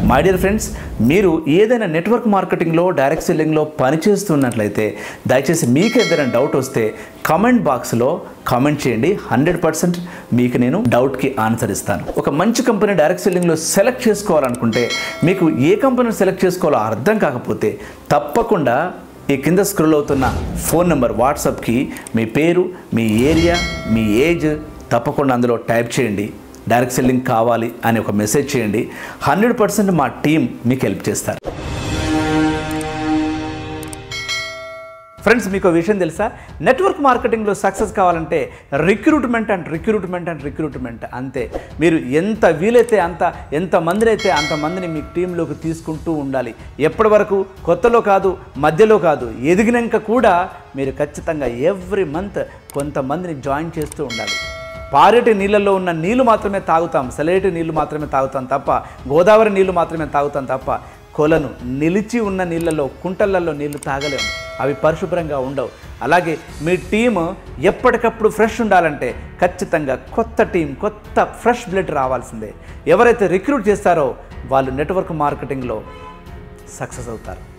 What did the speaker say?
my dear friends మీరు ఏదైనా network మార్కెటింగ్లో direct సెల్లింగ్లో పనిచేస్తున్నట్లయితే దయచేసి మీకు ఏదైనా డౌట్ వస్తే కామెంట్ బాక్స్లో కామెంట్ చేయండి హండ్రెడ్ పర్సెంట్ మీకు నేను డౌట్కి ఆన్సర్ ఇస్తాను ఒక మంచి కంపెనీ డైరెక్ట్ సెల్లింగ్లో సెలెక్ట్ చేసుకోవాలనుకుంటే మీకు ఏ కంపెనీని సెలెక్ట్ చేసుకోవాలో అర్థం కాకపోతే తప్పకుండా ఈ కింద స్క్రోల్ అవుతున్న ఫోన్ నెంబర్ వాట్సాప్కి మీ పేరు మీ ఏరియా మీ ఏజ్ తప్పకుండా అందులో టైప్ చేయండి డైరెక్ట్ సెల్లింగ్ కావాలి అని ఒక మెసేజ్ చేయండి హండ్రెడ్ పర్సెంట్ మా టీం మీకు హెల్ప్ చేస్తారు ఫ్రెండ్స్ మీకు విషయం తెలుసా నెట్వర్క్ మార్కెటింగ్లో సక్సెస్ కావాలంటే recruitment and recruitment and recruitment అంతే మీరు ఎంత వీలైతే అంత ఎంత మందిని అయితే అంతమందిని మీ టీంలోకి తీసుకుంటూ ఉండాలి ఎప్పటి వరకు కొత్తలో కాదు మధ్యలో కాదు ఎదిగినాక కూడా మీరు ఖచ్చితంగా ఎవ్రీ మంత్ కొంతమందిని జాయిన్ చేస్తూ ఉండాలి పారేటి నీళ్ళల్లో ఉన్న నీళ్లు మాత్రమే తాగుతాం సెలయేటి నీళ్లు మాత్రమే తాగుతాం తప్ప గోదావరి నీళ్లు మాత్రమే తాగుతాం తప్ప కొలను నిలిచి ఉన్న నీళ్ళలో కుంటలలో నీళ్లు తాగలేము అవి పరిశుభ్రంగా ఉండవు అలాగే మీ టీము ఎప్పటికప్పుడు ఫ్రెష్ ఉండాలంటే ఖచ్చితంగా కొత్త టీం కొత్త ఫ్రెష్ బ్లడ్ రావాల్సిందే ఎవరైతే రిక్రూట్ చేస్తారో వాళ్ళు నెట్వర్క్ మార్కెటింగ్లో సక్సెస్ అవుతారు